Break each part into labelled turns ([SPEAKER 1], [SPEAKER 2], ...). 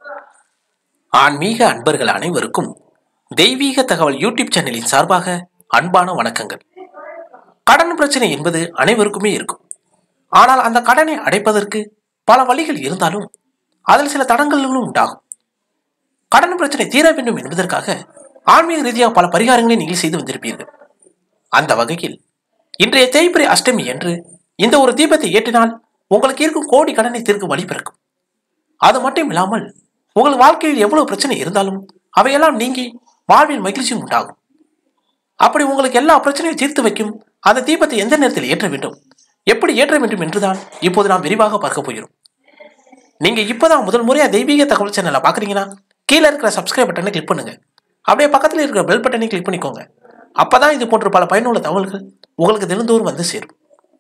[SPEAKER 1] ஆன்மீக அன்பர்கள் அனைவருக்கும் தெய்வீக தகவல் யூடியூப் சேனலின் சார்பாக அன்பான வணக்கங்கள் கடன் பிரச்சனை என்பது அனைவருக்குமே இருக்கும் ஆனால் அந்த கடனை அடைப்பதற்கு பல வழிகள் இருந்தாலும் அதில் சில தடங்கல்களும் உண்டாகும் கடன் பிரச்சனை தீர வேண்டும் என்பதற்காக ஆன்மீக ரீதியாக பல பரிகாரங்களை நீங்கள் செய்து வந்திருப்பீர்கள் அந்த வகையில் இன்றைய தேய்பிரை அஷ்டமி என்று இந்த ஒரு தீபத்தை ஏற்றினால் உங்களுக்கு இருக்கும் கோடி கடனை தீர்க்கும் வழி பிறக்கும் அது மட்டும் இல்லாமல் உங்கள் வாழ்க்கையில் எவ்வளவு பிரச்சனை இருந்தாலும் அவையெல்லாம் நீங்கி வாழ்வில் மகிழ்ச்சியும் உண்டாகும் அப்படி உங்களுக்கு எல்லா பிரச்சனையும் தீர்த்து வைக்கும் அந்த தீபத்தை எந்த நேரத்தில் ஏற்ற வேண்டும் எப்படி ஏற்ற வேண்டும் என்றுதான் இப்போது நாம் விரிவாக பார்க்க போகிறோம் நீங்க இப்பதான் முதல் முறையா தெய்வீக தகவல் சேனலை பாக்குறீங்கன்னா கீழே இருக்கிற சப்ஸ்கிரைப் பட்டனை கிளிக் பண்ணுங்க அப்படியே பக்கத்தில் இருக்கிற பெல் பட்டனை கிளிக் பண்ணிக்கோங்க அப்பதான் இது போன்ற பல பயனுள்ள தகவல்கள் உங்களுக்கு தினந்தோறும் வந்து சேரும்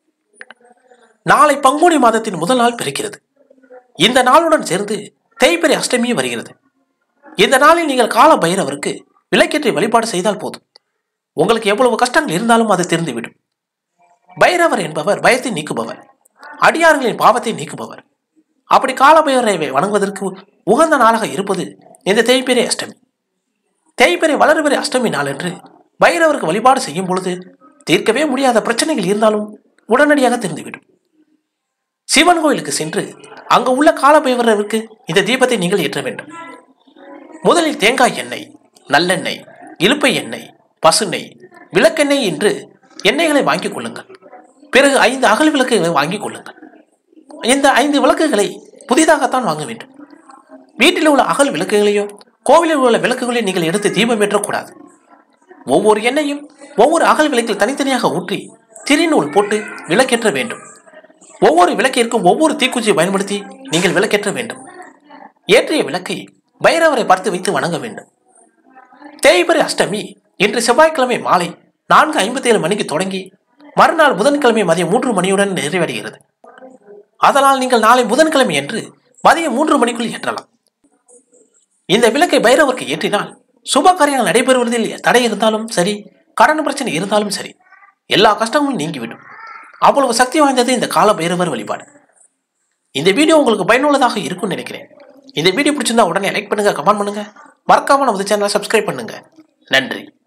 [SPEAKER 1] நாளை பங்குனி மாதத்தின் முதல் நாள் பிறக்கிறது இந்த நாளுடன் சேர்ந்து தேய்பிரை அஷ்டமியும் வருகிறது இந்த நாளில் நீங்கள் கால பைரவருக்கு விளக்கேற்றி வழிபாடு செய்தால் போதும் உங்களுக்கு எவ்வளவு கஷ்டங்கள் இருந்தாலும் அது தெரிந்துவிடும் பைரவர் என்பவர் பயத்தை நீக்குபவர் அடியார்களின் பாவத்தை நீக்குபவர் அப்படி காலபைரவரை வணங்குவதற்கு உகந்த நாளாக இருப்பது இந்த தேய்பிரை அஷ்டமி தேய்பிரை வளர்பிறை அஷ்டமி நாளன்று பைரவருக்கு வழிபாடு செய்யும் பொழுது தீர்க்கவே முடியாத பிரச்சனைகள் இருந்தாலும் உடனடியாக தெரிந்துவிடும் சிவன் கோயிலுக்கு சென்று அங்கு உள்ள காலபைரவருக்கு இந்த தீபத்தை நீங்கள் ஏற்ற வேண்டும் முதலில் தேங்காய் எண்ணெய் நல்லெண்ணெய் இலுப்பை எண்ணெய் பசுநெய் விளக்கெண்ணெய் என்று எண்ணெய்களை வாங்கிக் கொள்ளுங்கள் பிறகு ஐந்து அகல் விளக்குகளை வாங்கிக் கொள்ளுங்கள் இந்த ஐந்து விளக்குகளை புதிதாகத்தான் வாங்க வேண்டும் வீட்டில் உள்ள அகல் விளக்குகளையோ கோவிலில் உள்ள விளக்குகளையும் நீங்கள் எடுத்து தீபம் ஏற்றக்கூடாது ஒவ்வொரு எண்ணெயும் ஒவ்வொரு அகல் விளக்கில் தனித்தனியாக ஊற்றி திரிநூல் போட்டு விளக்கேற்ற வேண்டும் ஒவ்வொரு விளக்கிற்கும் ஒவ்வொரு தீக்குச்சியை பயன்படுத்தி நீங்கள் விளக்கேற்ற வேண்டும் ஏற்றிய விளக்கை பைரவரை பார்த்து வைத்து வணங்க வேண்டும் தேய்பிரை அஷ்டமி இன்று செவ்வாய்க்கிழமை மாலை நான்கு ஐம்பத்தி ஏழு மணிக்கு தொடங்கி மறுநாள் புதன்கிழமை மதியம் மூன்று மணியுடன் நிறைவடைகிறது அதனால் நீங்கள் நாளை புதன்கிழமை என்று மதியம் மூன்று மணிக்குள் ஏற்றலாம் இந்த விளக்கை பைரவருக்கு ஏற்றினால் சுப காரியங்கள் நடைபெறுவதில் தடை இருந்தாலும் சரி கடன் பிரச்சனை இருந்தாலும் சரி எல்லா கஷ்டங்களும் நீங்கிவிடும் அவ்வளவு சக்தி வாய்ந்தது இந்த கால பைரவர் வழிபாடு இந்த வீடியோ உங்களுக்கு பயனுள்ளதாக இருக்கும்னு நினைக்கிறேன் இந்த வீடியோ பிடிச்சிருந்தா உடனே லைக் பண்ணுங்க கமெண்ட் பண்ணுங்க மறக்காம நமது சேனலை சப்ஸ்கிரைப் பண்ணுங்க நன்றி